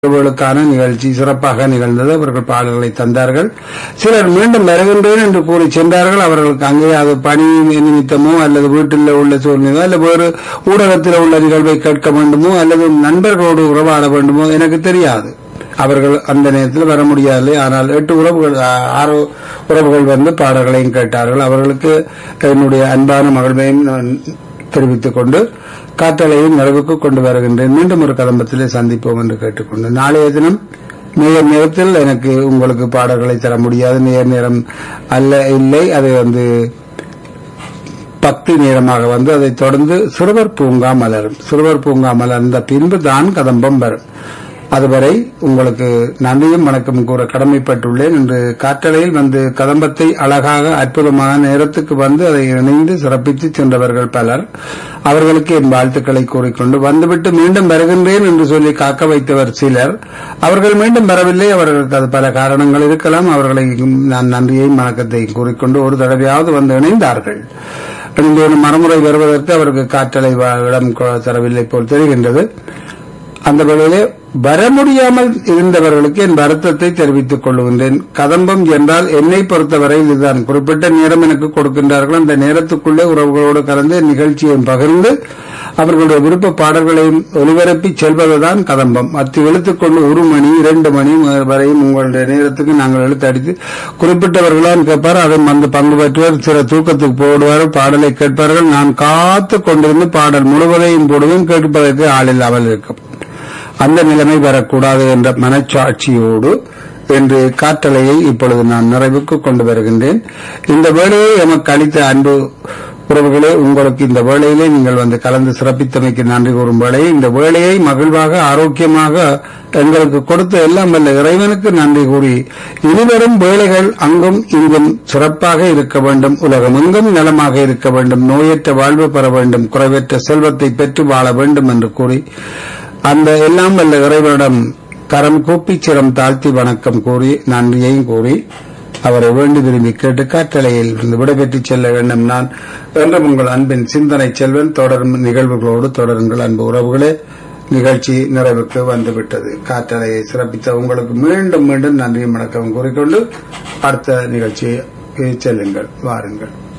அவர்களுக்கான நிகழ்ச்சி சிறப்பாக நிகழ்ந்தது அவர்கள் பாடல்களை தந்தார்கள் சிலர் மீண்டும் வருகின்றேன் என்று கூறி சென்றார்கள் அவர்களுக்கு அங்கே அது பணி நிமித்தமோ அல்லது வீட்டில் உள்ள சூழ்நிலை அல்லது வேறு ஊடகத்தில் உள்ள நிகழ்வை கேட்க வேண்டுமோ அல்லது நண்பர்களோடு உறவாட வேண்டுமோ எனக்கு தெரியாது அவர்கள் அந்த நேரத்தில் வர முடியாது ஆனால் எட்டு உறவுகள் ஆ- ஆறு உறவுகள் வந்து பாடல்களையும் கேட்டார்கள் அவர்களுக்கு என்னுடைய அன்பான மகிழ்வையும் நான் தெரிவித்துக் கொண்டு காற்றலையும் நிறைவுக்கு கொண்டு வருகின்றேன் மீண்டும் ஒரு கதம்பத்திலே சந்திப்போம் என்று கேட்டுக்கொண்டு நாளைய தினம் நேர் நேரத்தில் எனக்கு உங்களுக்கு பாடல்களை தர முடியாது நேர் நேரம் அல்ல இல்லை அது வந்து பக்தி நேரமாக வந்து அதைத் தொடர்ந்து சிறுவர் பூங்கா மலரும் சிறுவர் பூங்கா மலர்ந்த பின்பு தான் கதம்பம் வரும் அதுவரை உங்களுக்கு நன்றியும் வணக்கம் கூற கடமைப்பட்டுள்ளேன் என்று காற்றலையில் வந்து கதம்பத்தை அழகாக அற்புதமான நேரத்துக்கு வந்து அதை இணைந்து சிறப்பித்து சென்றவர்கள் பலர் அவர்களுக்கு என் வாழ்த்துக்களை கூறிக்கொண்டு வந்துவிட்டு மீண்டும் வருகின்றேன் என்று சொல்லி காக்க வைத்தவர் சிலர் அவர்கள் மீண்டும் வரவில்லை அவர்களுக்கு அது பல காரணங்கள் இருக்கலாம் அவர்களை நான் நன்றியையும் வணக்கத்தையும் கூறிக்கொண்டு ஒரு தடவையாவது வந்து இணைந்தார்கள் இணைந்து மறுமுறை வருவதற்கு அவருக்கு காற்றலை வ- இடம் கொ- தரவில்லை போல் தெரிகின்றது அந்த வேளையிலே வர முடியாமல் இருந்தவர்களுக்கு என் வருத்தத்தை தெரிவித்துக் கொள்கின்றேன் கதம்பம் என்றால் என்னை பொறுத்தவரை இதுதான் குறிப்பிட்ட நேரம் எனக்கு கொடுக்கின்றார்கள் அந்த நேரத்துக்குள்ளே உறவுகளோடு கலந்து நிகழ்ச்சியை பகிர்ந்து அவர்களுடைய விருப்ப பாடல்களையும் ஒலிபரப்பி செல்வதுதான் கதம்பம் அத்து இழுத்துக்கொண்டு ஒரு மணி இரண்டு மணி வரையும் உங்களுடைய நேரத்துக்கு நாங்கள் எழுத்து அடித்து குறிப்பிட்டவர்களான் கேட்பார் அதை வந்து பங்கு பெற்றுவர் சில தூக்கத்துக்கு போடுவார் பாடலை கேட்பார்கள் நான் காத்து கொண்டிருந்து பாடல் முழுவதையும் போடுவேன் கேட்பதற்கு ஆள் இல்லாமல் இருக்கும் அந்த நிலைமை வரக்கூடாது என்ற மனச்சாட்சியோடு என்று காற்றலையை இப்பொழுது நான் நிறைவுக்கு கொண்டு வருகின்றேன் இந்த வேலையை எமக்கு அளித்த அன்பு உறவுகளே உங்களுக்கு இந்த வேளையிலே நீங்கள் வந்து கலந்து சிறப்பித்தமைக்கு நன்றி கூறும் வேளையை இந்த வேலையை மகிழ்வாக ஆரோக்கியமாக எங்களுக்கு கொடுத்த எல்லாம் வல்ல இறைவனுக்கு நன்றி கூறி இனிவரும் வேலைகள் அங்கும் இங்கும் சிறப்பாக இருக்க வேண்டும் உலகம் எங்கும் நலமாக இருக்க வேண்டும் நோயற்ற வாழ்வு பெற வேண்டும் குறைவற்ற செல்வத்தை பெற்று வாழ வேண்டும் என்று கூறி அந்த எல்லாம் வல்ல இறைவனிடம் கரம் கூப்பி சிரம் தாழ்த்தி வணக்கம் கூறி நன்றியையும் கூறி அவரை வேண்டி விரும்பி கேட்டு காற்றலையில் இருந்து விடைபெற்று செல்ல வேண்டும் நான் என்றும் உங்கள் அன்பின் சிந்தனை செல்வன் தொடரும் நிகழ்வுகளோடு தொடருங்கள் அன்பு உறவுகளே நிகழ்ச்சி நிறைவுக்கு வந்துவிட்டது காற்றலையை சிறப்பித்த உங்களுக்கு மீண்டும் மீண்டும் நன்றியும் வணக்கம் கூறிக்கொண்டு அடுத்த நிகழ்ச்சியை செல்லுங்கள் வாருங்கள்